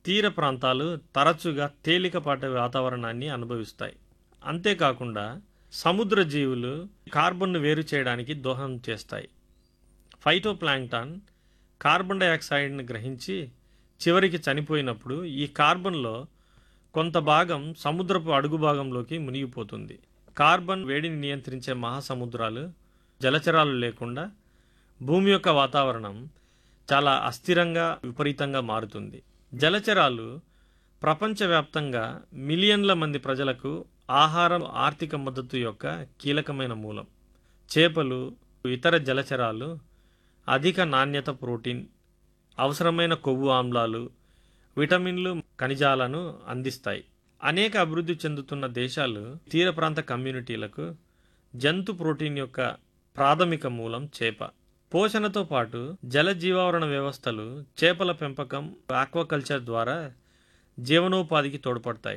తీర ప్రాంతాలు తరచుగా తేలికపాటి వాతావరణాన్ని అనుభవిస్తాయి అంతేకాకుండా సముద్ర జీవులు కార్బన్ను వేరు చేయడానికి దోహదం చేస్తాయి ఫైటోప్లాంక్టాన్ కార్బన్ డయాక్సైడ్ని గ్రహించి చివరికి చనిపోయినప్పుడు ఈ కార్బన్లో కొంత భాగం సముద్రపు అడుగు భాగంలోకి మునిగిపోతుంది కార్బన్ వేడిని నియంత్రించే మహాసముద్రాలు జలచరాలు లేకుండా భూమి యొక్క వాతావరణం చాలా అస్థిరంగా విపరీతంగా మారుతుంది జలచరాలు ప్రపంచవ్యాప్తంగా మిలియన్ల మంది ప్రజలకు ఆహారం ఆర్థిక మద్దతు యొక్క కీలకమైన మూలం చేపలు ఇతర జలచరాలు అధిక నాణ్యత ప్రోటీన్ అవసరమైన కొవ్వు ఆమ్లాలు విటమిన్లు ఖనిజాలను అందిస్తాయి అనేక అభివృద్ధి చెందుతున్న దేశాలు తీర ప్రాంత కమ్యూనిటీలకు జంతు ప్రోటీన్ యొక్క ప్రాథమిక మూలం చేప పోషణతో పాటు జల జీవావరణ వ్యవస్థలు చేపల పెంపకం ఆక్వాకల్చర్ ద్వారా జీవనోపాధికి తోడ్పడతాయి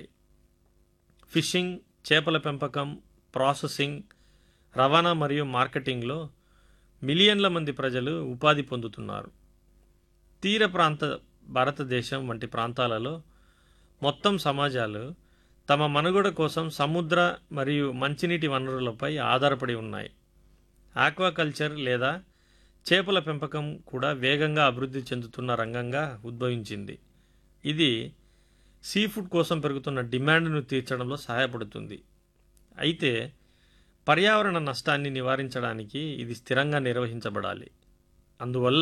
ఫిషింగ్ చేపల పెంపకం ప్రాసెసింగ్ రవాణా మరియు మార్కెటింగ్లో మిలియన్ల మంది ప్రజలు ఉపాధి పొందుతున్నారు తీర ప్రాంత భారతదేశం వంటి ప్రాంతాలలో మొత్తం సమాజాలు తమ మనుగడ కోసం సముద్ర మరియు మంచినీటి వనరులపై ఆధారపడి ఉన్నాయి ఆక్వాకల్చర్ లేదా చేపల పెంపకం కూడా వేగంగా అభివృద్ధి చెందుతున్న రంగంగా ఉద్భవించింది ఇది సీ ఫుడ్ కోసం పెరుగుతున్న డిమాండ్ను తీర్చడంలో సహాయపడుతుంది అయితే పర్యావరణ నష్టాన్ని నివారించడానికి ఇది స్థిరంగా నిర్వహించబడాలి అందువల్ల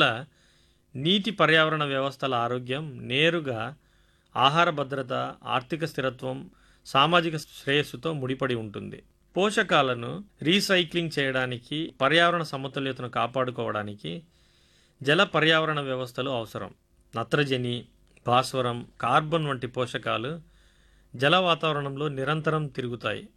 నీటి పర్యావరణ వ్యవస్థల ఆరోగ్యం నేరుగా ఆహార భద్రత ఆర్థిక స్థిరత్వం సామాజిక శ్రేయస్సుతో ముడిపడి ఉంటుంది పోషకాలను రీసైక్లింగ్ చేయడానికి పర్యావరణ సమతుల్యతను కాపాడుకోవడానికి జల పర్యావరణ వ్యవస్థలు అవసరం నత్రజని భాస్వరం కార్బన్ వంటి పోషకాలు జల వాతావరణంలో నిరంతరం తిరుగుతాయి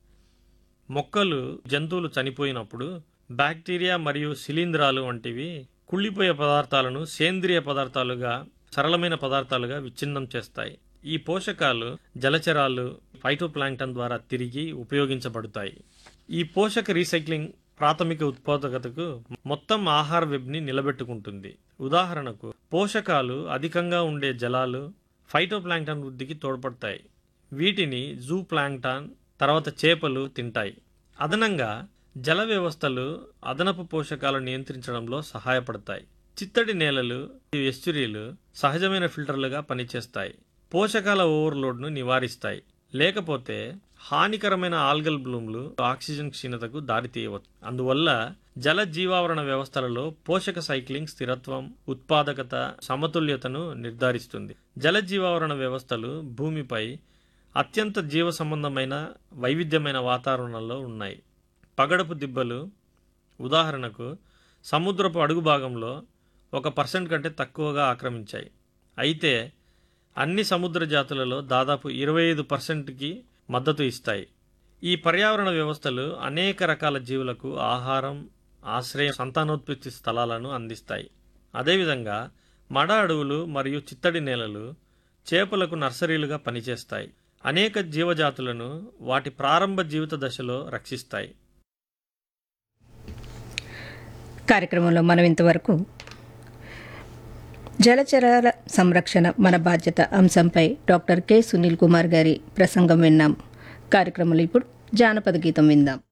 మొక్కలు జంతువులు చనిపోయినప్పుడు బ్యాక్టీరియా మరియు శిలీంధ్రాలు వంటివి కుళ్ళిపోయే పదార్థాలను సేంద్రియ పదార్థాలుగా సరళమైన పదార్థాలుగా విచ్ఛిన్నం చేస్తాయి ఈ పోషకాలు జలచరాలు ఫైటోప్లాంక్టన్ ద్వారా తిరిగి ఉపయోగించబడతాయి ఈ పోషక రీసైక్లింగ్ ప్రాథమిక ఉత్పాదకతకు మొత్తం ఆహార వెబ్ని నిలబెట్టుకుంటుంది ఉదాహరణకు పోషకాలు అధికంగా ఉండే జలాలు ఫైటోప్లాంక్టన్ వృద్ధికి తోడ్పడతాయి వీటిని జూ ప్లాంక్టాన్ తర్వాత చేపలు తింటాయి అదనంగా జల వ్యవస్థలు అదనపు పోషకాలను నియంత్రించడంలో సహాయపడతాయి చిత్తడి నేలలు ఎస్చురీలు సహజమైన ఫిల్టర్లుగా పనిచేస్తాయి పోషకాల ఓవర్లోడ్ను నివారిస్తాయి లేకపోతే హానికరమైన ఆల్గల్ బ్లూమ్లు ఆక్సిజన్ క్షీణతకు దారితీయవచ్చు అందువల్ల జల జీవావరణ వ్యవస్థలలో పోషక సైక్లింగ్ స్థిరత్వం ఉత్పాదకత సమతుల్యతను నిర్ధారిస్తుంది జల జీవావరణ వ్యవస్థలు భూమిపై అత్యంత జీవ సంబంధమైన వైవిధ్యమైన వాతావరణంలో ఉన్నాయి పగడపు దిబ్బలు ఉదాహరణకు సముద్రపు అడుగు భాగంలో ఒక పర్సెంట్ కంటే తక్కువగా ఆక్రమించాయి అయితే అన్ని సముద్ర జాతులలో దాదాపు ఇరవై ఐదు పర్సెంట్కి మద్దతు ఇస్తాయి ఈ పర్యావరణ వ్యవస్థలు అనేక రకాల జీవులకు ఆహారం ఆశ్రయం సంతానోత్పత్తి స్థలాలను అందిస్తాయి అదేవిధంగా మడ అడవులు మరియు చిత్తడి నేలలు చేపలకు నర్సరీలుగా పనిచేస్తాయి అనేక జీవజాతులను వాటి ప్రారంభ జీవిత దశలో రక్షిస్తాయి కార్యక్రమంలో మనం ఇంతవరకు జలచరాల సంరక్షణ మన బాధ్యత అంశంపై డాక్టర్ కె సునీల్ కుమార్ గారి ప్రసంగం విన్నాం కార్యక్రమంలో ఇప్పుడు జానపద గీతం విందాం